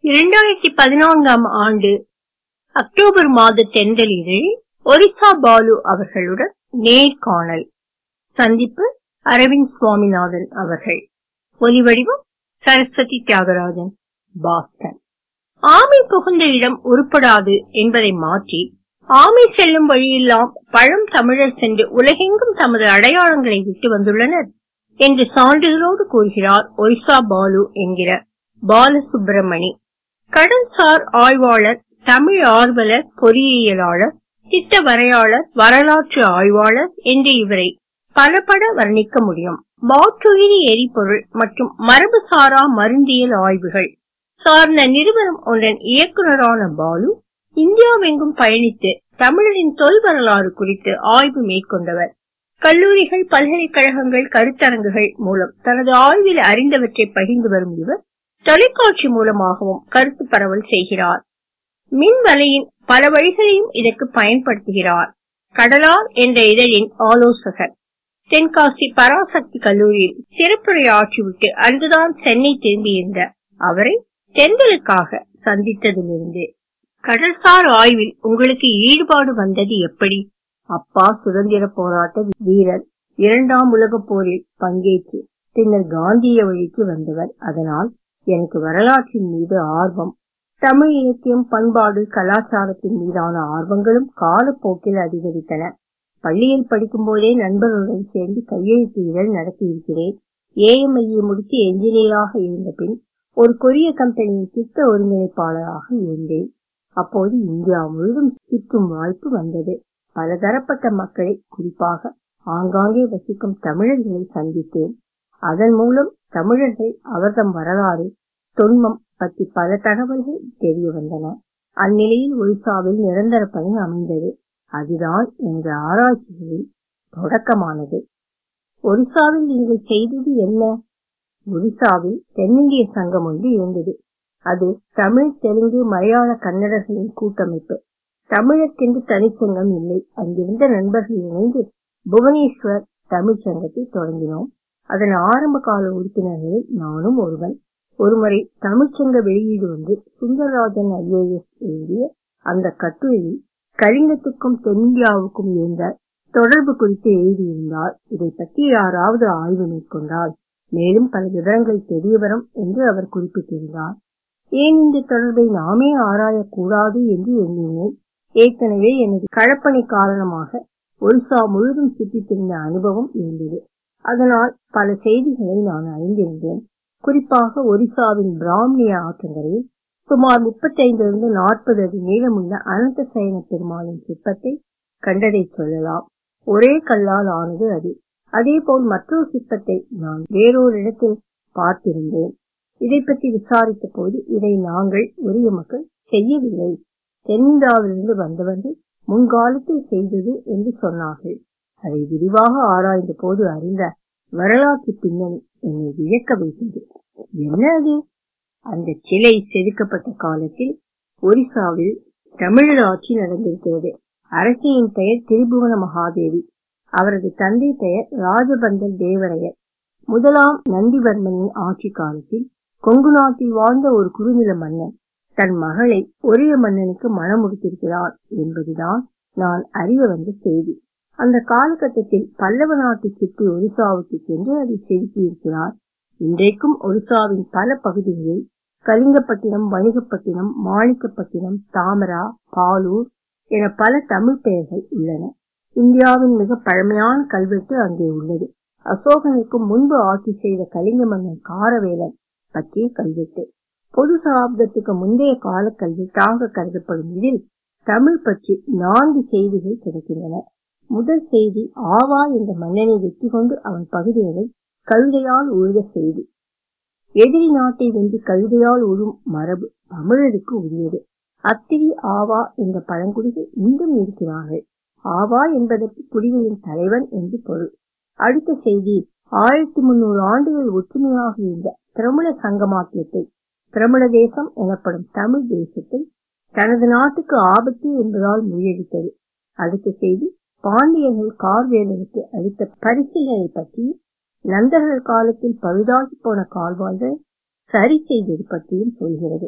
இரண்டாயிரத்தி பதினான்காம் ஆண்டு அக்டோபர் மாத தென்றலிதழில் ஒரிசா பாலு அவர்களுடன் நேர்காணல் சந்திப்பு அரவிந்த் சுவாமிநாதன் அவர்கள் ஒலிவடிவம் சரஸ்வதி தியாகராஜன் பாஸ்டன் ஆமை புகுந்த இடம் உருப்படாது என்பதை மாற்றி ஆமை செல்லும் வழியெல்லாம் பழம் தமிழர் சென்று உலகெங்கும் தமது அடையாளங்களை விட்டு வந்துள்ளனர் என்று சான்றுகளோடு கூறுகிறார் ஒரிசா பாலு என்கிற பாலசுப்பிரமணி கடல்சார் ஆய்வாளர் தமிழ் ஆர்வலர் பொறியியலாளர் திட்ட வரையாளர் வரலாற்று ஆய்வாளர் என்று இவரை பலபட வர்ணிக்க முடியும் மாற்றுயிரி எரிபொருள் மற்றும் மரபுசாரா மருந்தியல் ஆய்வுகள் சார்ந்த நிறுவனம் ஒன்றன் இயக்குநரான பாலு இந்தியாவெங்கும் பயணித்து தமிழரின் தொல் வரலாறு குறித்து ஆய்வு மேற்கொண்டவர் கல்லூரிகள் பல்கலைக்கழகங்கள் கருத்தரங்குகள் மூலம் தனது ஆய்வில் அறிந்தவற்றை பகிர்ந்து வரும் இவர் தொலைக்காட்சி மூலமாகவும் கருத்து பரவல் செய்கிறார் மின்வலையின் பல வழிகளையும் இதற்கு பயன்படுத்துகிறார் கடலார் என்ற இதழின் ஆலோசகர் தென்காசி பராசக்தி கல்லூரியில் சிறப்புரையாற்றிவிட்டு அன்றுதான் சென்னை திரும்பியிருந்த அவரை தென்றலுக்காக சந்தித்ததிலிருந்து கடல்சார் ஆய்வில் உங்களுக்கு ஈடுபாடு வந்தது எப்படி அப்பா சுதந்திர போராட்ட வீரர் இரண்டாம் உலக போரில் பங்கேற்று பின்னர் காந்திய வழிக்கு வந்தவர் அதனால் எனக்கு வரலாற்றின் மீது ஆர்வம் தமிழ் இலக்கியம் பண்பாடு கலாச்சாரத்தின் மீதான ஆர்வங்களும் காலப்போக்கில் அதிகரித்தன பள்ளியில் படிக்கும் போதே நண்பர்களுடன் சேர்ந்து கையெழுத்து இதழ் நடத்தியிருக்கிறேன் ஏஎம்ஐஏ முடித்து என்ஜினியராக இருந்த பின் ஒரு கொரிய கம்பெனியின் திட்ட ஒருங்கிணைப்பாளராக இருந்தேன் அப்போது இந்தியா முழுவதும் சுற்றும் வாய்ப்பு வந்தது பலதரப்பட்ட மக்களை குறிப்பாக ஆங்காங்கே வசிக்கும் தமிழர்களை சந்தித்தேன் அதன் மூலம் தமிழர்கள் அவர்தம் வரலாறு தொன்மம் பற்றி பல தகவல்கள் தெரிய வந்தன அந்நிலையில் ஒரிசாவில் நிரந்தர பணி அமைந்தது அதுதான் எனது ஆராய்ச்சிகளின் தொடக்கமானது ஒரிசாவில் நீங்கள் செய்தது என்ன ஒரிசாவில் தென்னிந்திய சங்கம் ஒன்று இருந்தது அது தமிழ் தெலுங்கு மலையாள கன்னடர்களின் கூட்டமைப்பு தமிழர்க்கென்று தனிச்சங்கம் இல்லை அங்கிருந்த நண்பர்கள் இணைந்து புவனேஸ்வர் தமிழ் சங்கத்தை தொடங்கினோம் அதன் ஆரம்ப கால உறுப்பினர்களில் நானும் ஒருவன் ஒருமுறை தமிழ்ச்சங்க வெளியீடு வந்து சுந்தரராஜன் ஐஏஎஸ் எழுதிய அந்த கட்டுரையில் கலிங்கத்துக்கும் தென்னிந்தியாவுக்கும் இருந்த தொடர்பு குறித்து எழுதியிருந்தால் இதை பற்றி யாராவது ஆய்வு மேற்கொண்டால் மேலும் பல விவரங்கள் தெரியவரும் என்று அவர் குறிப்பிட்டிருந்தார் ஏன் இந்த தொடர்பை நாமே ஆராயக்கூடாது என்று எண்ணினேன் ஏற்கனவே எனது கழப்பணி காரணமாக ஒரிசா முழுவதும் சுற்றித்திருந்த அனுபவம் இருந்தது அதனால் பல செய்திகளை நான் அறிந்திருந்தேன் குறிப்பாக ஒரிசாவின் பிராமணிய ஆற்றங்கரையில் சுமார் முப்பத்தைந்திலிருந்து நாற்பது அடி நீளமுள்ள அனந்த சயன பெருமாளின் சிற்பத்தை கண்டதை சொல்லலாம் ஒரே கல்லால் ஆனது அது அதே போல் மற்றொரு சிற்பத்தை நான் வேறொரு இடத்தில் பார்த்திருந்தேன் இதை பற்றி விசாரித்த போது இதை நாங்கள் உரிய மக்கள் செய்யவில்லை தென்னிந்தியாவிலிருந்து வந்தவர்கள் முன்காலத்தில் செய்தது என்று சொன்னார்கள் அதை விரிவாக ஆராய்ந்த போது அறிந்த வரலாற்று பின்னணி என்னை வியக்க வைத்தது என்ன அது அந்த சிலை செதுக்கப்பட்ட காலத்தில் ஒரிசாவில் தமிழர் ஆட்சி நடந்திருக்கிறது அரசியின் பெயர் திரிபுவன மகாதேவி அவரது தந்தை பெயர் ராஜபந்தர் தேவரையர் முதலாம் நந்திவர்மனின் ஆட்சி காலத்தில் கொங்கு நாட்டில் வாழ்ந்த ஒரு குறுநில மன்னன் தன் மகளை ஒரே மன்னனுக்கு மனம் முடித்திருக்கிறார் என்பதுதான் நான் அறிய வந்த செய்தி அந்த காலகட்டத்தில் பல்லவ நாட்டு சிற்பி ஒரிசாவுக்கு சென்று அதை செதுக்கியிருக்கிறார் இன்றைக்கும் ஒரிசாவின் பல பகுதிகளில் கலிங்கப்பட்டினம் வணிகப்பட்டினம் மாணிக்கப்பட்டினம் தாமரா பாலூர் என பல தமிழ் பெயர்கள் உள்ளன இந்தியாவின் மிக பழமையான கல்வெட்டு அங்கே உள்ளது அசோகனுக்கு முன்பு ஆட்சி செய்த கலிங்க மன்னன் காரவேலன் பற்றிய கல்வெட்டு பொது சகாப்தத்துக்கு முந்தைய கால கல்வெட்டாக கருதப்படும் இதில் தமிழ் பற்றி நான்கு செய்திகள் கிடைக்கின்றன முதல் செய்தி ஆவா என்ற மன்னனை வெற்றி கொண்டு அவன் பகுதிகளை கழுதையால் உழுத செய்தி எதிரி நாட்டை வென்று கழுதையால் உழும் மரபு தமிழருக்கு உரியது அத்திரி ஆவா என்ற பழங்குடிகள் இன்றும் இருக்கிறார்கள் ஆவா என்பதற்கு குடிகளின் தலைவன் என்று பொருள் அடுத்த செய்தி ஆயிரத்தி முன்னூறு ஆண்டுகள் ஒற்றுமையாக இருந்த திரமிழ சங்கமாக்கியத்தை திரமிழ தேசம் எனப்படும் தமிழ் தேசத்தை தனது நாட்டுக்கு ஆபத்து என்பதால் முறியடித்தது அடுத்த செய்தி பாண்டியர்கள் கார்வேலனுக்கு அளித்த பரிசீலனை பற்றி நந்தர்கள் காலத்தில் பழுதாகி போன கால்வாய்கள் சரி செய்தது பற்றியும் சொல்கிறது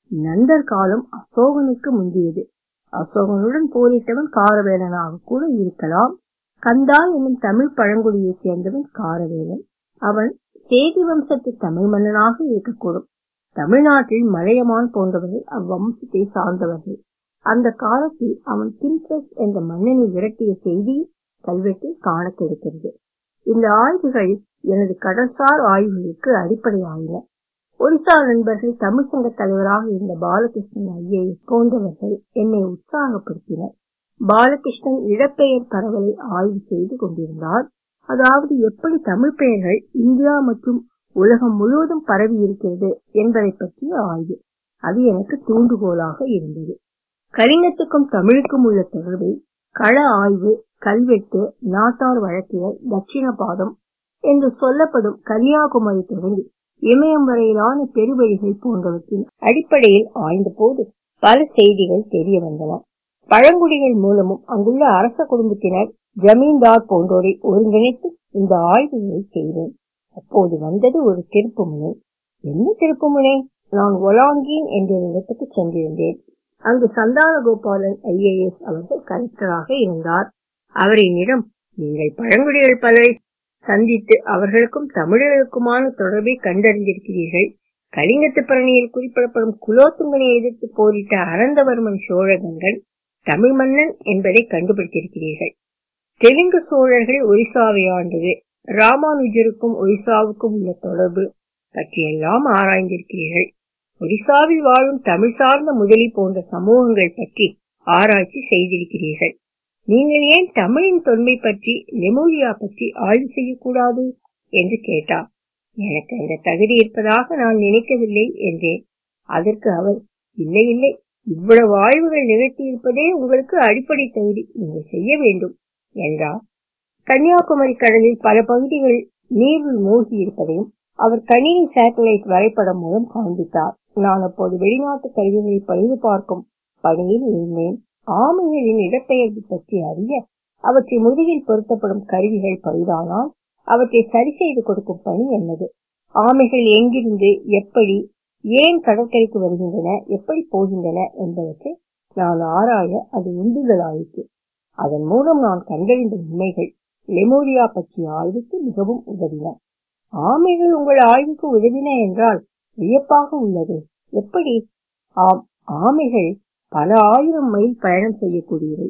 நந்தர் காலம் அசோகனுக்கு முந்தியது அசோகனுடன் போரிட்டவன் காரவேலனாக கூட இருக்கலாம் கந்தா என்னும் தமிழ் பழங்குடியைச் சேர்ந்தவன் காரவேலன் அவன் சேதி வம்சத்து தமிழ் மன்னனாக இருக்கக்கூடும் தமிழ்நாட்டில் மலையமான் போன்றவர்கள் அவ்வம்சத்தை சார்ந்தவர்கள் அந்த காலத்தில் அவன் கிம்சஸ் என்ற மன்னனை விரட்டிய செய்தி கல்வெட்டில் காண கிடைக்கிறது இந்த ஆய்வுகள் எனது கடற்சார் ஆய்வுகளுக்கு அடிப்படையாயின ஒரிசா நண்பர்கள் தமிழ் சங்க தலைவராக இருந்த பாலகிருஷ்ணன் ஐஏஎஸ் போன்றவர்கள் என்னை உற்சாகப்படுத்தினர் பாலகிருஷ்ணன் இடப்பெயர் பரவலை ஆய்வு செய்து கொண்டிருந்தார் அதாவது எப்படி தமிழ் பெயர்கள் இந்தியா மற்றும் உலகம் முழுவதும் பரவி இருக்கிறது என்பதை பற்றிய ஆய்வு அது எனக்கு தூண்டுகோலாக இருந்தது கலிங்கத்துக்கும் தமிழுக்கும் உள்ள தொடர்பை கள ஆய்வு கல்வெட்டு நாட்டார் வழக்கியல் தட்சிண பாதம் என்று சொல்லப்படும் கன்னியாகுமரி தொடங்கி இமயம் வரையிலான பெருவழிகள் போன்றவற்றின் அடிப்படையில் ஆய்ந்த போது பல செய்திகள் தெரிய வந்தன பழங்குடிகள் மூலமும் அங்குள்ள அரச குடும்பத்தினர் ஜமீன்தார் போன்றோரை ஒருங்கிணைத்து இந்த ஆய்வுகளை செய்தேன் அப்போது வந்தது ஒரு திருப்புமுனை என்ன திருப்புமுனை நான் ஒலாங்கீன் என்ற இடத்துக்கு சென்றிருந்தேன் அங்கு சந்தான கோபாலன் ஐஏஎஸ் அவர்கள் கலெக்டராக இருந்தார் அவர் என்னிடம் நீங்கள் பழங்குடிகள் பலரை சந்தித்து அவர்களுக்கும் தமிழர்களுக்குமான தொடர்பை கண்டறிந்திருக்கிறீர்கள் கலிங்கத்து பரணியில் குறிப்பிடப்படும் குலோத்துங்கனை எதிர்த்து போரிட்ட அனந்தவர்மன் சோழகங்கன் தமிழ் மன்னன் என்பதை கண்டுபிடித்திருக்கிறீர்கள் தெலுங்கு சோழர்கள் ஒரிசாவை ஆண்டது ராமானுஜருக்கும் ஒரிசாவுக்கும் உள்ள தொடர்பு பற்றியெல்லாம் ஆராய்ந்திருக்கிறீர்கள் ஒரிசாவில் வாழும் தமிழ் சார்ந்த முதலி போன்ற சமூகங்கள் பற்றி ஆராய்ச்சி செய்திருக்கிறீர்கள் நீங்கள் ஏன் தமிழின் தொன்மை பற்றி லெமோரியா பற்றி ஆய்வு செய்யக்கூடாது என்று கேட்டார் எனக்கு அந்த தகுதி இருப்பதாக நான் நினைக்கவில்லை என்றேன் அதற்கு அவர் இல்லை இல்லை இவ்வளவு ஆய்வுகள் நிகழ்த்தி இருப்பதே உங்களுக்கு அடிப்படை தகுதி நீங்கள் செய்ய வேண்டும் என்றார் கன்னியாகுமரி கடலில் பல பகுதிகள் நீரில் மூழ்கி இருப்பதையும் அவர் கணினி சேட்டலைட் வரைபடம் மூலம் காண்பித்தார் நான் அப்போது வெளிநாட்டு கருவிகளை பழுது பார்க்கும் பணியில் இருந்தேன் ஆமைகளின் இடப்பெயர்வு பற்றி அறிய அவற்றை முதுகில் பொருத்தப்படும் கருவிகள் பழுதானால் அவற்றை சரி செய்து கொடுக்கும் பணி என்னது ஆமைகள் எங்கிருந்து எப்படி ஏன் கடற்கரைக்கு வருகின்றன எப்படி போகின்றன என்பவற்றை நான் ஆராய அது உந்துதலாயிற்று அதன் மூலம் நான் கண்டறிந்த உண்மைகள் லெமோரியா பற்றிய ஆய்வுக்கு மிகவும் உதவின ஆமைகள் உங்கள் ஆய்வுக்கு உதவின என்றால் வியப்பாக உள்ளது எப்படி ஆம் ஆமைகள் பல ஆயிரம் மைல் பயணம் செய்யக்கூடியவை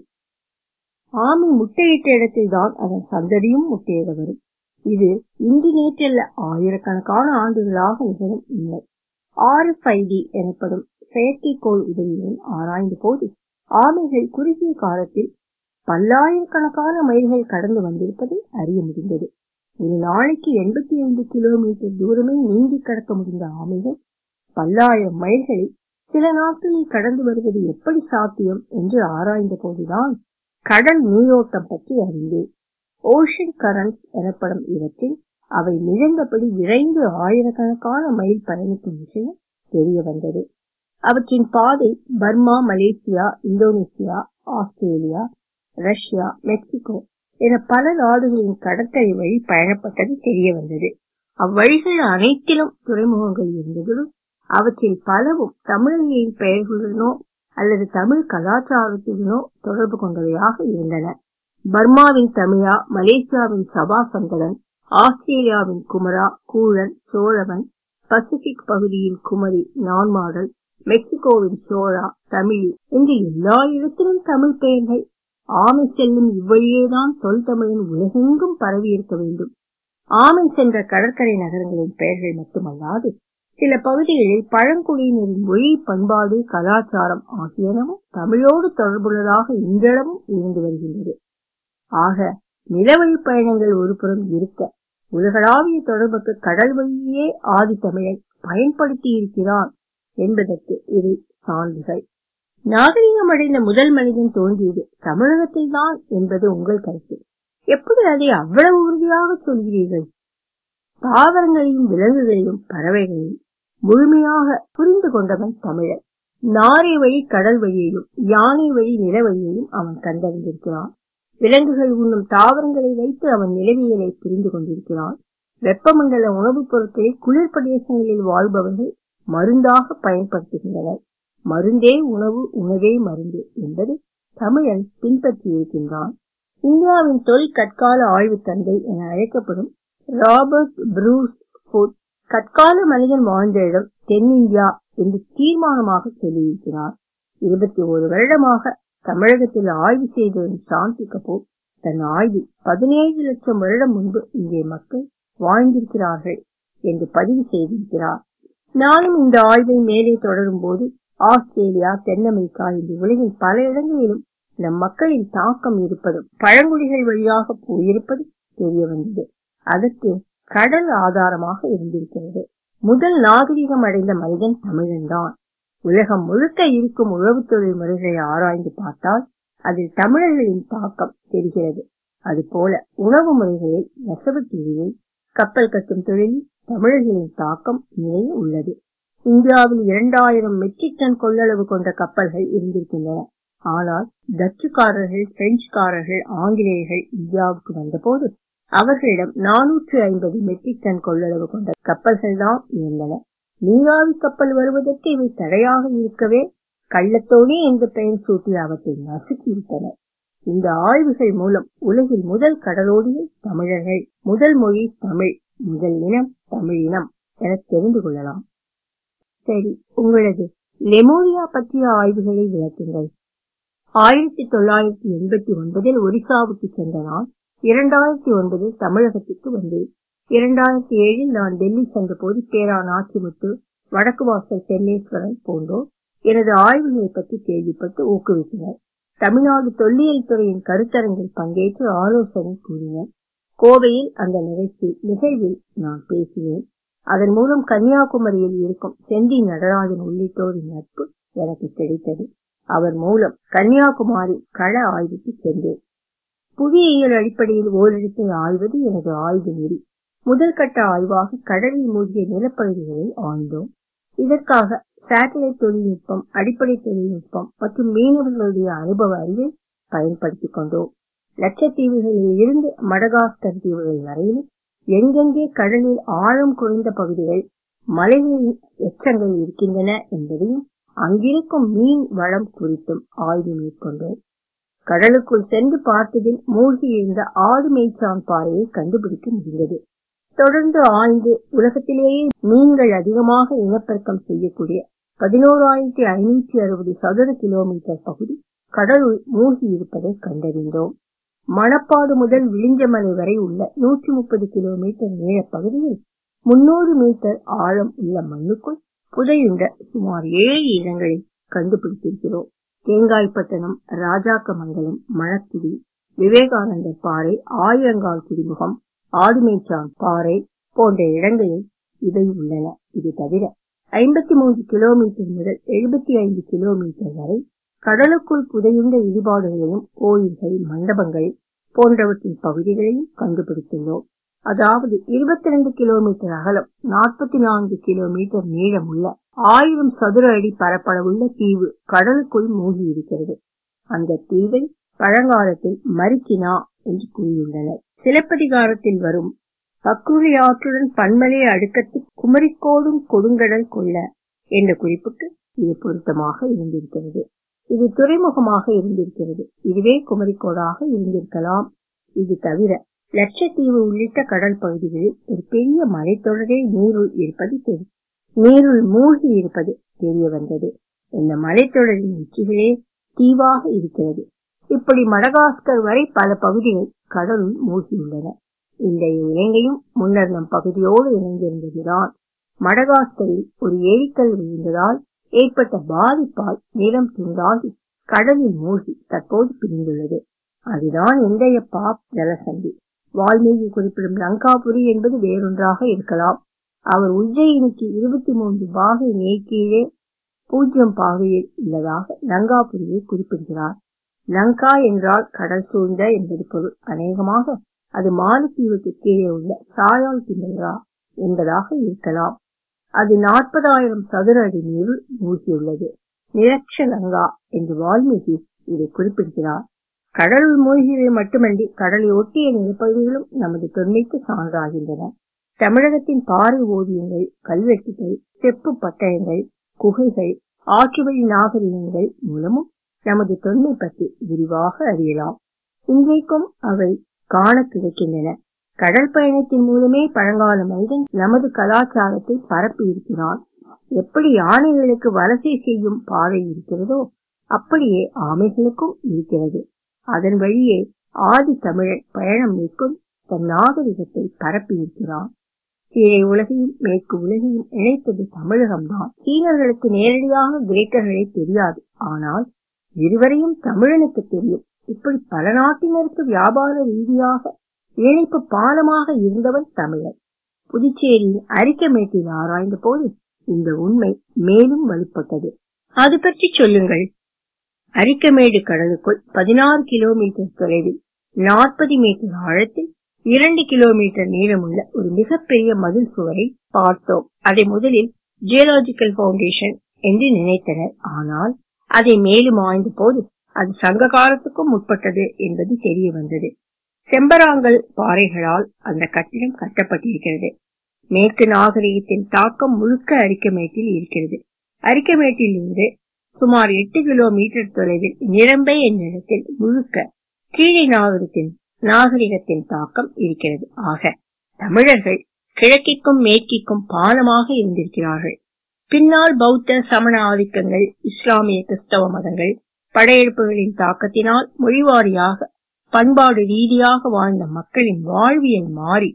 ஆமை முட்டையிட்ட இடத்தில் தான் அதன் சந்ததியும் முட்டையிட வரும் இது இன்று நேற்றல்ல ஆயிரக்கணக்கான ஆண்டுகளாக நிகழும் உண்மை ஆர்எஃப்ஐடி எனப்படும் செயற்கைக்கோள் உதவியுடன் ஆராய்ந்த போது ஆமைகள் குறுகிய காலத்தில் பல்லாயிரக்கணக்கான மைல்கள் கடந்து வந்திருப்பதை அறிய முடிந்தது ஒரு நாளைக்கு எண்பத்தி ஐந்து கிலோமீட்டர் தூரமே நீந்தி கடக்க முடிந்த ஆமைகள் பல்லாயிரம் மைல்களை சில நாட்களில் கடந்து வருவது எப்படி சாத்தியம் என்று ஆராய்ந்த போதுதான் கடல் நீரோட்டம் பற்றி அறிந்தேன் ஓஷன் கரண்ட் எனப்படும் இவற்றில் அவை மிதந்தபடி விரைந்து ஆயிரக்கணக்கான மைல் பயணிக்கும் விஷயம் தெரிய வந்தது அவற்றின் பாதை Burma Malaysia Indonesia Australia Russia Mexico என பல நாடுகளின் கடற்கரை வழி பயணப்பட்டது தெரிய வந்தது அவ்வழிகள் அனைத்திலும் துறைமுகங்கள் இருந்ததுடன் அவற்றில் பலவும் தமிழர்களின் பெயர்களுடனோ அல்லது தமிழ் கலாச்சாரத்துடனோ தொடர்பு கொண்டவையாக இருந்தன பர்மாவின் தமிழா மலேசியாவின் சபா சங்கடன் ஆஸ்திரேலியாவின் குமரா கூழன் சோழவன் பசிபிக் பகுதியின் குமரி நான்மாடல் மெக்சிகோவின் சோழா தமிழ் என்று எல்லா இடத்திலும் தமிழ் பெயர்கள் ஆமை செல்லும் இவ்வழியேதான் தொல் தமிழன் உலகெங்கும் பரவி இருக்க வேண்டும் ஆமை சென்ற கடற்கரை நகரங்களின் பெயர்கள் மட்டுமல்லாது சில பகுதிகளில் பழங்குடியினரின் மொழி பண்பாடு கலாச்சாரம் ஆகியனவும் தமிழோடு தொடர்புள்ளதாக இன்றளவும் இருந்து வருகின்றது ஆக நிலவழி பயணங்கள் ஒருபுறம் இருக்க உலகளாவிய தொடர்புக்கு கடல் வழியே ஆதி தமிழன் பயன்படுத்தி இருக்கிறான் என்பதற்கு இவை சான்றுகள் நாகரிகம் அடைந்த முதல் மனிதன் தோன்றியது தமிழகத்தில் தான் என்பது உங்கள் கருத்து எப்படி அதை அவ்வளவு உறுதியாக சொல்கிறீர்கள் தாவரங்களையும் விலங்குகளையும் பறவைகளையும் முழுமையாக புரிந்து கொண்டவன் தமிழன் நாரை வழி கடல் வழியையும் யானை வழி நில வழியையும் அவன் கண்டறிந்திருக்கிறான் விலங்குகள் உண்ணும் தாவரங்களை வைத்து அவன் நிலவியலை புரிந்து கொண்டிருக்கிறான் வெப்பமண்டல உணவுப் பொருட்களை குளிர் பிரதேசங்களில் வாழ்பவர்கள் மருந்தாக பயன்படுத்துகின்றனர் மருந்தே உணவு உணவே மருந்து என்பது தமிழன் பின்பற்றி இருக்கின்றான் இந்தியாவின் தொல் கற்கால ஆய்வு தந்தை என அழைக்கப்படும் ராபர்ட் ப்ரூஸ் ஃபுட் கற்கால மனிதன் வாழ்ந்த இடம் தென்னிந்தியா என்று தீர்மானமாக சொல்லியிருக்கிறார் இருபத்தி ஒரு வருடமாக தமிழகத்தில் ஆய்வு செய்து வரும் சாந்தி கபூர் தன் ஆய்வில் பதினேழு லட்சம் வருடம் முன்பு இங்கே மக்கள் வாழ்ந்திருக்கிறார்கள் என்று பதிவு செய்திருக்கிறார் நானும் இந்த ஆய்வை மேலே தொடரும் போது ஆஸ்திரேலியா தென் அமெரிக்கா என்று உலகின் பல இடங்களிலும் நம் மக்களின் தாக்கம் இருப்பதும் பழங்குடிகள் வழியாக போயிருப்பது தெரிய வந்தது அதற்கு கடல் ஆதாரமாக இருந்திருக்கிறது முதல் நாகரிகம் அடைந்த மனிதன் தமிழன்தான் உலகம் முழுக்க இருக்கும் உழவுத் தொழில் முறைகளை ஆராய்ந்து பார்த்தால் அதில் தமிழர்களின் தாக்கம் தெரிகிறது அதுபோல உணவு முறைகளில் நெசவு தொழிலில் கப்பல் கட்டும் தொழிலில் தமிழர்களின் தாக்கம் நிறைய உள்ளது இந்தியாவில் இரண்டாயிரம் மெட்ரிக் டன் கொள்ளளவு கொண்ட கப்பல்கள் இருந்திருக்கின்றன ஆனால் டச்சுக்காரர்கள் பிரெஞ்சுக்காரர்கள் ஆங்கிலேயர்கள் இந்தியாவுக்கு வந்தபோது அவர்களிடம் நானூற்று ஐம்பது மெட்ரிக் டன் கொள்ளளவு கொண்ட கப்பல்கள் தான் இருந்தன நீராவி கப்பல் வருவதற்கு இவை தடையாக இருக்கவே கள்ளத்தோணி என்ற பெயர் சூட்டி அவற்றை நசுக்கிவிட்டனர் இந்த ஆய்வுகள் மூலம் உலகில் முதல் கடலோடிகள் தமிழர்கள் முதல் மொழி தமிழ் முதல் இனம் தமிழினம் என தெரிந்து கொள்ளலாம் சரி உங்களது லெமோரியா பற்றிய ஆய்வுகளை விளக்குங்கள் ஆயிரத்தி தொள்ளாயிரத்தி எண்பத்தி ஒன்பதில் ஒரிசாவுக்கு சென்ற நான் இரண்டாயிரத்தி ஒன்பதில் தமிழகத்திற்கு வந்தேன் இரண்டாயிரத்தி ஏழில் நான் டெல்லி சென்றபோது பேரா நாச்சிமுத்து வடக்கு வாசல் தென்னேஸ்வரன் போன்றோர் எனது ஆய்வுகளை பற்றி கேள்விப்பட்டு ஊக்குவித்தனர் தமிழ்நாடு தொல்லியல் துறையின் கருத்தரங்கில் பங்கேற்று ஆலோசனை கூறினர் கோவையில் அந்த நிகழ்ச்சி நிகழ்வில் நான் பேசினேன் அதன் மூலம் கன்னியாகுமரியில் இருக்கும் செந்தி நடராஜன் உள்ளிட்டோரின் நட்பு எனக்கு கிடைத்தது அவர் மூலம் கன்னியாகுமரி கள ஆய்வுக்கு சென்றேன் புவியியல் அடிப்படையில் ஓரிடத்தை ஆய்வது எனது ஆய்வு நெறி முதல் கட்ட ஆய்வாக கடலில் மூழ்கிய நிலப்பகுதிகளை ஆய்ந்தோம் இதற்காக சேட்டலைட் தொழில்நுட்பம் அடிப்படை தொழில்நுட்பம் மற்றும் மீனவர்களுடைய அனுபவ அறிவை பயன்படுத்திக் கொண்டோம் லட்சத்தீவுகளில் இருந்து மடகாஸ்கர் தீவுகள் வரையிலும் எங்கெங்கே கடலில் ஆழம் குறைந்த பகுதிகள் மலைகளின் எச்சங்கள் இருக்கின்றன என்பதையும் அங்கிருக்கும் மீன் வளம் குறித்தும் ஆய்வு மேற்கொண்டோம் கடலுக்குள் சென்று பார்த்ததில் மூழ்கி இருந்த ஆடு மேய்ச்சான் பாறையை கண்டுபிடிக்க முடிந்தது தொடர்ந்து ஆய்ந்து உலகத்திலேயே மீன்கள் அதிகமாக இனப்பெருக்கம் செய்யக்கூடிய பதினோராயிரத்தி ஐநூற்றி அறுபது சதுர கிலோமீட்டர் பகுதி கடலுள் மூழ்கி இருப்பதை கண்டறிந்தோம் மணப்பாடு முதல் விளிஞ்சமலை வரை உள்ள நூற்றி முப்பது கிலோமீட்டர் நீள பகுதியில் முன்னூறு மீட்டர் ஆழம் உள்ள மண்ணுக்குள் புதையுண்ட சுமார் ஏழு இடங்களை கண்டுபிடித்திருக்கிறோம் தேங்காய்பட்டணம் ராஜாக்கமங்கலம் மணக்குடி விவேகானந்தர் பாறை ஆயிரங்கால் குடிமுகம் ஆடுமேச்சான் பாறை போன்ற இடங்களில் இவை உள்ளன இது தவிர ஐம்பத்தி மூன்று கிலோமீட்டர் முதல் எழுபத்தி ஐந்து கிலோமீட்டர் வரை கடலுக்குள் புதையுண்ட இடிபாடுகளையும் கோயில்கள் மண்டபங்கள் போன்றவற்றின் பகுதிகளையும் கண்டுபிடித்துள்ளோம் அதாவது இருபத்தி ரெண்டு கிலோமீட்டர் அகலம் நாற்பத்தி நான்கு கிலோமீட்டர் நீளம் உள்ள ஆயிரம் சதுர அடி பரப்பளவுள்ள தீவு கடலுக்குள் மூழ்கி இருக்கிறது அந்த தீவை பழங்காலத்தில் மரிக்கினா என்று கூறியுள்ளனர் சிலப்பதிகாரத்தில் வரும் பக்குழி ஆற்றுடன் பன்மலை அடுக்கத்து குமரிக்கோடும் கொடுங்கடல் கொள்ள என்ற குறிப்புக்கு இது பொருத்தமாக இருந்திருக்கிறது இது துறைமுகமாக இருந்திருக்கிறது இதுவே குமரிக்கோடாக இருந்திருக்கலாம் இது தவிர லட்சத்தீவு உள்ளிட்ட கடல் பகுதிகளில் ஒரு பெரிய மலைத்தொடரே நீருள் இருப்பது தெரியும் நீருள் மூழ்கி இருப்பது தெரிய வந்தது இந்த மலைத்தொடரின் உச்சிகளே தீவாக இருக்கிறது இப்படி மடகாஸ்கர் வரை பல பகுதிகள் கடலுள் மூழ்கியுள்ளன இன்றைய இலங்கையும் முன்னர் நம் பகுதியோடு இணைந்திருந்ததுதான் மடகாஸ்கரில் ஒரு ஏரிக்கல் விழுந்ததால் ஏற்பட்ட பாதிப்பால் நிலம் துண்டாகி கடலில் மூழ்கி தற்போது பிரிந்துள்ளது அதுதான் இன்றைய பாப் ஜலசந்தி வால்மீகி குறிப்பிடும் லங்காபுரி என்பது வேறொன்றாக இருக்கலாம் அவர் உஜ்ஜயினிக்கு இருபத்தி மூன்று பாகை மேற்கீழே பூஜ்யம் பாகையில் உள்ளதாக லங்காபுரியை குறிப்பிடுகிறார் லங்கா என்றால் கடல் சூழ்ந்த என்பது பொருள் அநேகமாக அது மாலத்தீவுக்கு கீழே உள்ள சாயால் திமிரா என்பதாக இருக்கலாம் அது நாற்பதாயிரம் சதுர அடி நீரில் மூழ்கியுள்ளது நிரக்ஷலங்கா என்று வால்மீகி இதை குறிப்பிடுகிறார் கடலுள் மூழ்கியவை மட்டுமன்றி கடலை ஒட்டிய நிலப்பகுதிகளும் நமது தொன்மைக்கு சான்றாகின்றன தமிழகத்தின் பாறை ஓவியங்கள் கல்வெட்டுகள் செப்பு பட்டயங்கள் குகைகள் ஆற்றுவழி நாகரிகங்கள் மூலமும் நமது தொன்மை பற்றி விரிவாக அறியலாம் இன்றைக்கும் அவை காண கிடைக்கின்றன கடல் பயணத்தின் மூலமே பழங்கால மனிதன் நமது கலாச்சாரத்தை பரப்பி இருக்கிறான் எப்படி யானைகளுக்கு வலசை செய்யும் பாதை இருக்கிறதோ அப்படியே ஆமைகளுக்கும் இருக்கிறது அதன் வழியே ஆதி தமிழர் பயணம் மேற்கொண்டு தன் நாகரிகத்தை பரப்பி இருக்கிறான் கீழே உலகையும் மேற்கு உலகையும் இணைத்தது தமிழகம்தான் சீனர்களுக்கு நேரடியாக கிரேக்கர்களை தெரியாது ஆனால் இருவரையும் தமிழனுக்கு தெரியும் இப்படி பல நாட்டினருக்கு வியாபார ரீதியாக இணைப்பு பாலமாக இருந்தவன் தமிழர் புதுச்சேரியின் அரிக்கமேட்டில் ஆராய்ந்த போது இந்த உண்மை மேலும் வலுப்பட்டது அது பற்றி சொல்லுங்கள் அரிக்கமேடு கடலுக்குள் பதினாறு கிலோமீட்டர் தொலைவில் நாற்பது மீட்டர் ஆழத்தில் இரண்டு கிலோமீட்டர் நீளமுள்ள ஒரு மிகப்பெரிய மதில் சுவரை பார்த்தோம் அதை முதலில் ஜியோலாஜிக்கல் பவுண்டேஷன் என்று நினைத்தனர் ஆனால் அதை மேலும் ஆய்ந்த போது அது சங்க காலத்துக்கும் முற்பட்டது என்பது தெரிய வந்தது செம்பராங்கல் பாறைகளால் அந்த கட்டிடம் கட்டப்பட்டிருக்கிறது மேற்கு நாகரிகத்தின் தாக்கம் முழுக்க அரிக்கமேட்டில் இருக்கிறது அரிக்கமேட்டில் இருந்து சுமார் எட்டு கிலோமீட்டர் தொலைவில் நிரம்பை என்ற இடத்தில் முழுக்க கீழே நாகரிகத்தின் நாகரிகத்தின் தாக்கம் இருக்கிறது ஆக தமிழர்கள் கிழக்கிற்கும் மேற்கிற்கும் பாலமாக இருந்திருக்கிறார்கள் பின்னால் பௌத்த சமண ஆதிக்கங்கள் இஸ்லாமிய கிறிஸ்தவ மதங்கள் படையெடுப்புகளின் தாக்கத்தினால் மொழிவாரியாக பண்பாடு ரீதியாக வாழ்ந்த மக்களின் வாழ்வியல் மாறி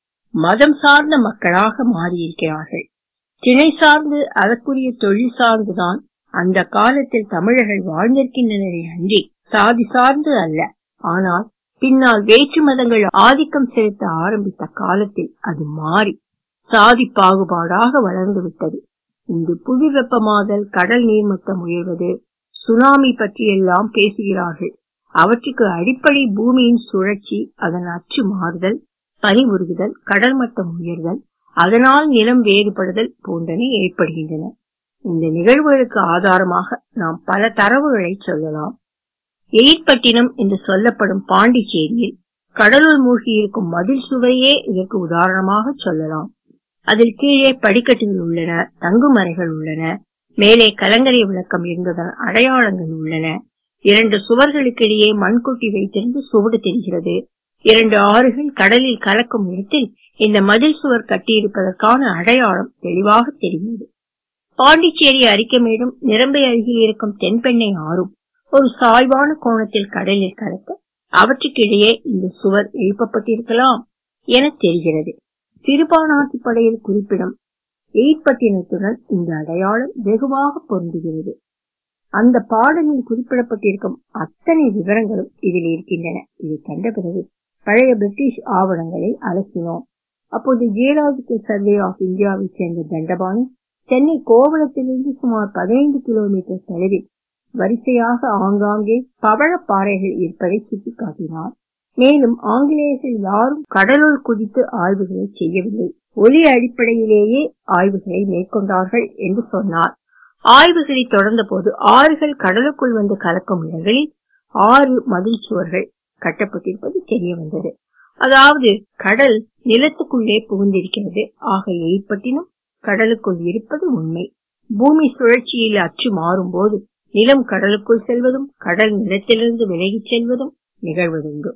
மதம் சார்ந்த மக்களாக மாறியிருக்கிறார்கள் திணை சார்ந்து அதற்குரிய தொழில் சார்ந்துதான் அந்த காலத்தில் தமிழர்கள் வாழ்ந்திருக்கின்றனரே அன்றி சாதி சார்ந்து அல்ல ஆனால் பின்னால் வேற்று மதங்கள் ஆதிக்கம் செலுத்த ஆரம்பித்த காலத்தில் அது மாறி சாதி பாகுபாடாக வளர்ந்து விட்டது இன்று புவி வெப்பமாதல் கடல் நீர்மட்டம் உயர்வது சுனாமி பற்றியெல்லாம் பேசுகிறார்கள் அவற்றுக்கு அடிப்படை பூமியின் சுழற்சி அதன் அச்சு மாறுதல் பனி உருகுதல் கடல் மட்டம் உயர்தல் அதனால் நிலம் வேறுபடுதல் போன்றன ஏற்படுகின்றன இந்த நிகழ்வுகளுக்கு ஆதாரமாக நாம் பல தரவுகளை சொல்லலாம் எயிற்பட்டினம் என்று சொல்லப்படும் பாண்டிச்சேரியில் கடலுள் மூழ்கி இருக்கும் மதில் சுவையே இதற்கு உதாரணமாக சொல்லலாம் அதில் கீழே படிக்கட்டுகள் உள்ளன தங்குமறைகள் உள்ளன மேலே கலங்கரை விளக்கம் இருந்ததன் அடையாளங்கள் உள்ளன இரண்டு சுவர்களுக்கிடையே மண்கொட்டி வைத்திருந்து சுவடு தெரிகிறது இரண்டு ஆறுகள் கடலில் கலக்கும் இடத்தில் இந்த மதில் சுவர் கட்டியிருப்பதற்கான அடையாளம் தெளிவாக தெரிகிறது பாண்டிச்சேரி அரிக்கமேடும் நிரம்பை அருகில் இருக்கும் தென்பெண்ணை ஆறும் ஒரு சாய்வான கோணத்தில் கடலில் கலக்க அவற்றுக்கிடையே இந்த சுவர் எழுப்பப்பட்டிருக்கலாம் என தெரிகிறது திருப்பானாசி படையில் குறிப்பிடும் எயிற்பட்டினத்துடன் இந்த அடையாளம் வெகுவாக பொருந்துகிறது அந்த பாடலில் குறிப்பிடப்பட்டிருக்கும் அத்தனை விவரங்களும் இதில் இருக்கின்றன இதை கண்ட பிறகு பழைய பிரிட்டிஷ் ஆவணங்களை அலசினோம் அப்போது ஜியோலாஜிக்கல் சர்வே ஆஃப் இந்தியாவை சேர்ந்த தண்டபாணி சென்னை கோவளத்திலிருந்து சுமார் பதினைந்து கிலோமீட்டர் தொலைவில் வரிசையாக ஆங்காங்கே பவழப்பாறைகள் இருப்பதை சுட்டிக்காட்டினார் மேலும் ஆங்கிலேயர்கள் யாரும் கடலுள் குதித்து ஆய்வுகளை செய்யவில்லை ஒலி அடிப்படையிலேயே ஆய்வுகளை மேற்கொண்டார்கள் என்று சொன்னார் ஆய்வுகளை தொடர்ந்த போது ஆறுகள் கடலுக்குள் வந்து கலக்கும் இடங்களில் ஆறு மதில் சுவர்கள் கட்டப்பட்டிருப்பது தெரிய வந்தது அதாவது கடல் நிலத்துக்குள்ளே புகுந்திருக்கிறது ஆக எயிற்பட்டினும் கடலுக்குள் இருப்பது உண்மை பூமி சுழற்சியில் அச்சு மாறும் போது நிலம் கடலுக்குள் செல்வதும் கடல் நிலத்திலிருந்து விலகிச் செல்வதும் நிகழ்வதுண்டு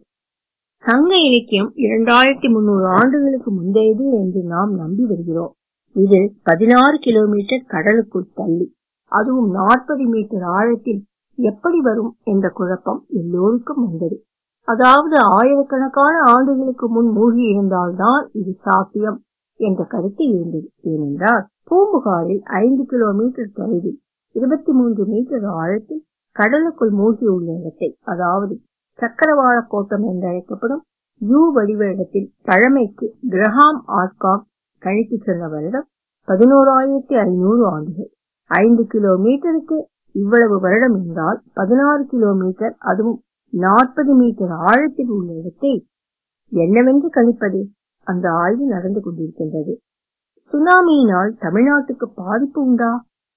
சங்க இலக்கியம் இரண்டாயிரத்தி முன்னூறு ஆண்டுகளுக்கு முந்தையது என்று நாம் நம்பி வருகிறோம் இது பதினாறு கிலோமீட்டர் கடலுக்குள் தள்ளி அதுவும் நாற்பது மீட்டர் ஆழத்தில் எப்படி வரும் என்ற குழப்பம் எல்லோருக்கும் வந்தது அதாவது ஆயிரக்கணக்கான ஆண்டுகளுக்கு முன் மூழ்கி இருந்தால்தான் இது சாத்தியம் என்ற கருத்து இருந்தது ஏனென்றால் பூம்புகாரில் ஐந்து கிலோமீட்டர் தொலைவில் இருபத்தி மூன்று மீட்டர் ஆழத்தில் கடலுக்குள் மூழ்கி உள்ள இடத்தை அதாவது சக்கரவாள கோட்டம் என்று அழைக்கப்படும் யூ வடிவ இடத்தில் பழமைக்கு கிரஹாம் ஆர்காக் கணித்து சொன்ன வருடம் பதினோராயிரத்தி ஐநூறு ஆண்டுகள் ஐந்து கிலோமீட்டருக்கு இவ்வளவு வருடம் என்றால் பதினாறு கிலோமீட்டர் அதுவும் நாற்பது மீட்டர் ஆழத்தில் உள்ள இடத்தை என்னவென்று கணிப்பது அந்த ஆய்வு நடந்து கொண்டிருக்கின்றது சுனாமியினால் தமிழ்நாட்டுக்கு பாதிப்பு உண்டா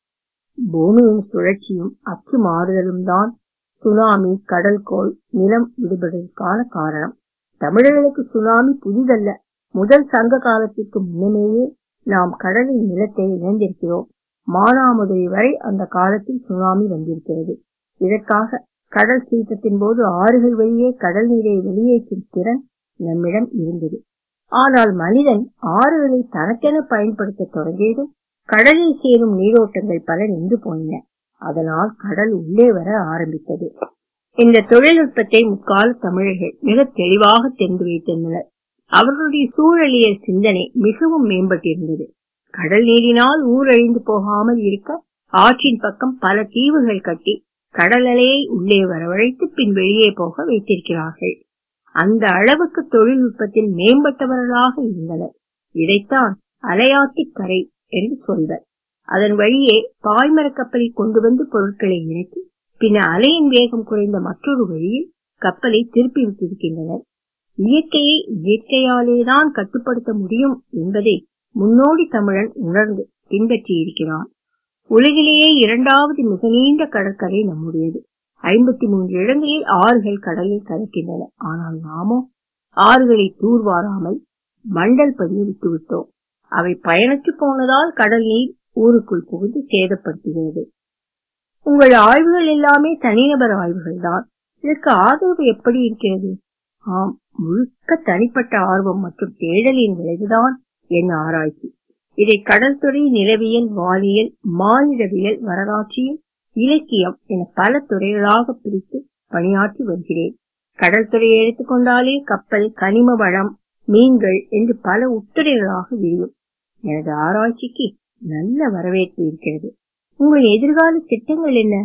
பூமியின் சுழற்சியும் அச்சு மாறுதலும் தான் சுனாமி கடல்கோள் நிலம் விடுபடுவதற்கான காரணம் தமிழர்களுக்கு சுனாமி புதிதல்ல முதல் சங்க காலத்திற்கு முன்னமேயே நாம் கடலின் நிலத்தை இழந்திருக்கிறோம் மானாமதுரை வரை அந்த காலத்தில் சுனாமி வந்திருக்கிறது இதற்காக கடல் சீற்றத்தின் போது ஆறுகள் வழியே கடல் நீரை வெளியேற்றும் திறன் நம்மிடம் இருந்தது ஆனால் மனிதன் ஆறுகளை தனக்கென பயன்படுத்த தொடங்கியதும் கடலில் சேரும் நீரோட்டங்கள் பல நின்று போயின அதனால் கடல் உள்ளே வர ஆரம்பித்தது இந்த தொழில்நுட்பத்தை முக்கால தமிழர்கள் மிக தெளிவாக தெரிந்து வைத்திருந்தனர் அவர்களுடைய சூழலியல் சிந்தனை மிகவும் மேம்பட்டிருந்தது கடல் நீரினால் ஊரழிந்து போகாமல் இருக்க ஆற்றின் பக்கம் பல தீவுகள் கட்டி கடல் அலையை உள்ளே வரவழைத்து பின் வெளியே போக வைத்திருக்கிறார்கள் அந்த அளவுக்கு தொழில்நுட்பத்தில் மேம்பட்டவர்களாக இருந்தனர் இதைத்தான் அலையாத்தி கரை என்று சொல்வர் அதன் வழியே பாய்மரக் கப்பலில் கொண்டு வந்து பொருட்களை இறக்கி பின் அலையின் வேகம் குறைந்த மற்றொரு வழியில் கப்பலை திருப்பி விட்டிருக்கின்றனர் இயற்கையை இயற்கையாலேதான் கட்டுப்படுத்த முடியும் என்பதை முன்னோடி தமிழன் உணர்ந்து பின்பற்றியிருக்கிறான் உலகிலேயே இரண்டாவது மிக நீண்ட கடற்கரை நம்முடையது ஐம்பத்தி மூன்று இடங்களில் ஆறுகள் கடலில் கலக்கின்றன ஆனால் நாமோ ஆறுகளை தூர்வாராமல் மண்டல் பதிய விட்டுவிட்டோம் அவை பயனற்று போனதால் கடல் நீர் ஊருக்குள் புகுந்து சேதப்படுத்துகிறது உங்கள் ஆய்வுகள் எல்லாமே தனிநபர் ஆய்வுகள் தான் இதற்கு ஆதரவு எப்படி இருக்கிறது ஆம் முழுக்க தனிப்பட்ட ஆர்வம் மற்றும் தேடலின் விளைவுதான் என் ஆராய்ச்சி இதை கடல் துறை நிலவியல் வானியல் மானிடவியல் வரலாற்றியல் இலக்கியம் என பல துறைகளாக பிரித்து பணியாற்றி வருகிறேன் கடல் துறையை எடுத்துக்கொண்டாலே கப்பல் கனிம வளம் மீன்கள் என்று பல உட்துறைகளாக விரியும் எனது ஆராய்ச்சிக்கு நல்ல வரவேற்பு இருக்கிறது உங்கள் எதிர்கால திட்டங்கள் என்ன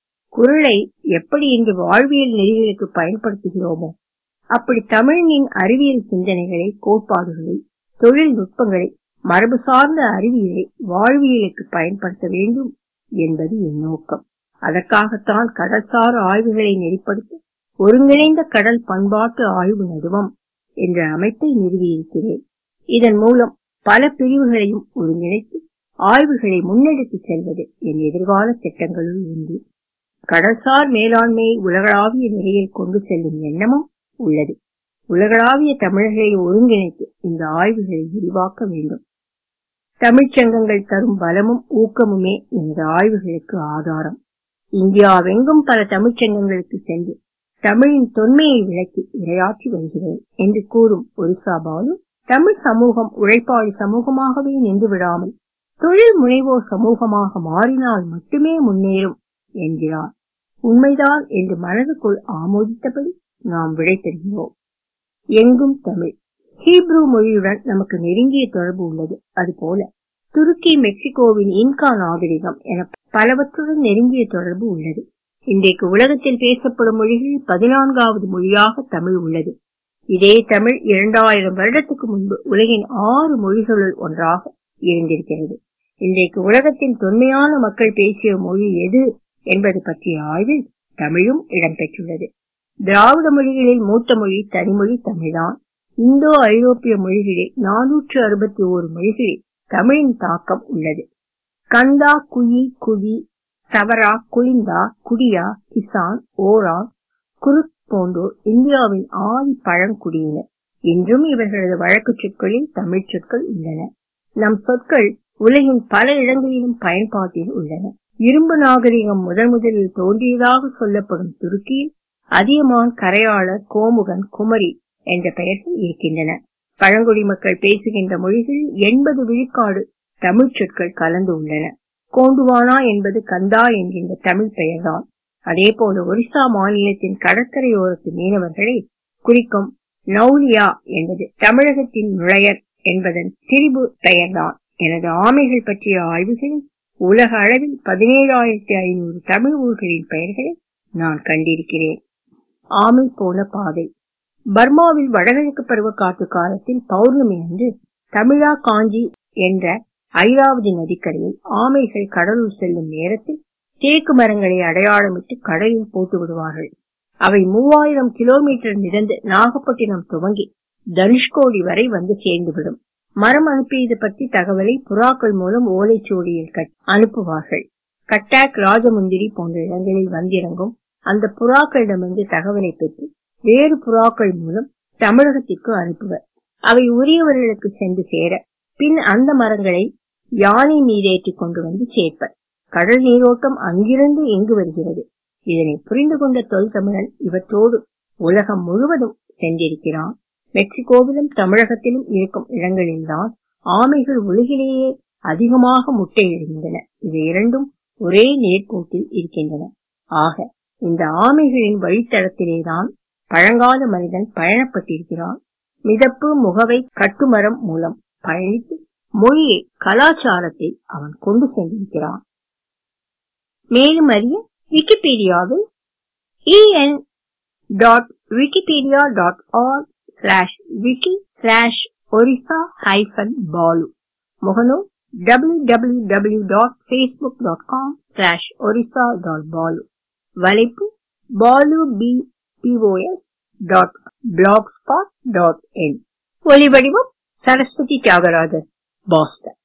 குரலை எப்படி இன்று வாழ்வியல் நெறிகளுக்கு பயன்படுத்துகிறோமோ அப்படி தமிழனின் அறிவியல் சிந்தனைகளை கோட்பாடுகளை தொழில்நுட்பங்களை மரபு சார்ந்த அறிவியலை வாழ்வியலுக்கு பயன்படுத்த வேண்டும் என்பது என் நோக்கம் அதற்காகத்தான் கடல்சார் ஆய்வுகளை நெறிப்படுத்த ஒருங்கிணைந்த கடல் பண்பாட்டு ஆய்வு நடுவம் என்ற அமைப்பை நிறுவியிருக்கிறேன் இதன் மூலம் பல பிரிவுகளையும் ஒருங்கிணைத்து ஆய்வுகளை முன்னெடுத்து செல்வது என் எதிர்கால திட்டங்களுள் ஒன்று கடல்சார் மேலாண்மையை உலகளாவிய நிலையில் கொண்டு செல்லும் எண்ணமும் உள்ளது உலகளாவிய தமிழர்களை ஒருங்கிணைத்து இந்த ஆய்வுகளை விரிவாக்க வேண்டும் தமிழ்ச்சங்கங்கள் தரும் பலமும் ஊக்கமுமே எனது ஆய்வுகளுக்கு ஆதாரம் இந்தியாவெங்கும் பல தமிழ்ச்சங்கங்களுக்கு சென்று தமிழின் தொன்மையை விளக்கி உரையாற்றி வருகிறேன் என்று கூறும் ஒரிசா பாலு தமிழ் சமூகம் உழைப்பாளி சமூகமாகவே நின்று விடாமல் தொழில் முனைவோர் சமூகமாக மாறினால் மட்டுமே முன்னேறும் என்கிறார் உண்மைதான் என்று மனதுக்குள் ஆமோதித்தபடி நாம் விடை பெறுகிறோம் எங்கும் தமிழ் ஹீப்ரு மொழியுடன் நமக்கு நெருங்கிய தொடர்பு உள்ளது அதுபோல துருக்கி மெக்சிகோவின் இன்கா நாகரிகம் என பலவற்றுடன் நெருங்கிய தொடர்பு உள்ளது இன்றைக்கு உலகத்தில் பேசப்படும் மொழிகள் பதினான்காவது மொழியாக தமிழ் உள்ளது இதே தமிழ் இரண்டாயிரம் வருடத்துக்கு முன்பு உலகின் ஆறு மொழிகளுள் ஒன்றாக இருந்திருக்கிறது இன்றைக்கு உலகத்தின் தொன்மையான மக்கள் பேசிய மொழி எது என்பது பற்றிய ஆய்வில் தமிழும் இடம்பெற்றுள்ளது திராவிட மொழிகளில் மூத்த மொழி தனிமொழி தமிழ்தான் இந்தோ ஐரோப்பிய மொழிகளில் நானூற்று அறுபத்தி ஓரு மொழிகளில் தமிழின் தாக்கம் உள்ளது கந்தா குயி குவி சவரா குளிந்தா குடியா கிசான் ஓரான் குருக் போன்றோர் இந்தியாவின் ஆதி பழங்குடியினர் இன்றும் இவர்களது வழக்கு சொற்களில் தமிழ் சொற்கள் உள்ளன நம் சொற்கள் உலகின் பல இடங்களிலும் பயன்பாட்டில் உள்ளன இரும்பு நாகரிகம் முதன் முதலில் தோன்றியதாக சொல்லப்படும் துருக்கியில் அதியமான் கரையாளர் கோமுகன் குமரி என்ற பெயர்கள் இருக்கின்றன பழங்குடி மக்கள் பேசுகின்ற மொழிகளில் எண்பது விழுக்காடு தமிழ் சொற்கள் கலந்து உள்ளன கோண்டுவானா என்பது கந்தா என்கின்ற தமிழ் பெயர்தான் அதே போல ஒரிசா மாநிலத்தின் கடற்கரையோரத்து மீனவர்களை குறிக்கும் நௌலியா என்பது தமிழகத்தின் நுழையர் என்பதன் திரிபு பெயர்தான் எனது ஆமைகள் பற்றிய ஆய்வுகளில் உலக அளவில் பதினேழாயிரத்தி ஐநூறு தமிழ் ஊர்களின் பெயர்களை நான் கண்டிருக்கிறேன் ஆமை போன பாதை பர்மாவில் வடகிழக்கு பருவ காற்று காலத்தில் பௌர்ணமி அன்று தமிழா காஞ்சி என்ற ஐராவதி நதிக்கரையில் ஆமைகள் கடலுள் செல்லும் நேரத்தில் தேக்கு மரங்களை அடையாளமிட்டு கடலில் போட்டு விடுவார்கள் அவை மூவாயிரம் கிலோமீட்டர் மிதந்து நாகப்பட்டினம் துவங்கி தனுஷ்கோடி வரை வந்து சேர்ந்துவிடும் மரம் அனுப்பியது பற்றி தகவலை புறாக்கள் மூலம் ஓலைச்சுவடியில் அனுப்புவார்கள் கட்டாக் ராஜமுந்திரி போன்ற இடங்களில் வந்திறங்கும் அந்த புறாக்களிடமிருந்து தகவலை பெற்று வேறு புறாக்கள் மூலம் தமிழகத்திற்கு அனுப்புவர் அவை உரியவர்களுக்கு சென்று சேர பின் அந்த மரங்களை யானை மீதேற்றி கொண்டு வந்து சேர்ப்பர் கடல் நீரோட்டம் அங்கிருந்து இங்கு வருகிறது இதனை புரிந்து கொண்ட தொல் தமிழன் இவற்றோடு உலகம் முழுவதும் சென்றிருக்கிறான் மெக்சிகோவிலும் தமிழகத்திலும் இருக்கும் இடங்களில்தான் ஆமைகள் உலகிலேயே அதிகமாக முட்டையிடுகின்றன இவை இரண்டும் ஒரே நேர்கோட்டில் இருக்கின்றன ஆக இந்த ஆமைகளின் வழித்தடத்திலேதான் பழங்கால மனிதன் பயணப்பட்டிருக்கிறான் மிதப்பு முகவை கட்டுமரம் மூலம் பயணித்து மொழியை கலாச்சாரத்தை அவன் கொண்டு சென்றிருக்கிறான் மேலும் அறிய விக்கிபீடியாவில் en dot Wikipedia dot org slash wiki slash Orissa hyphen Balu முகநூல் www.facebook.com slash orissa.balu வலைப்பு Balu B B O S dot blogspot dot in ஒலிவடிவம் சரஸ்வதி தியாகராஜன் பாஸ்டன்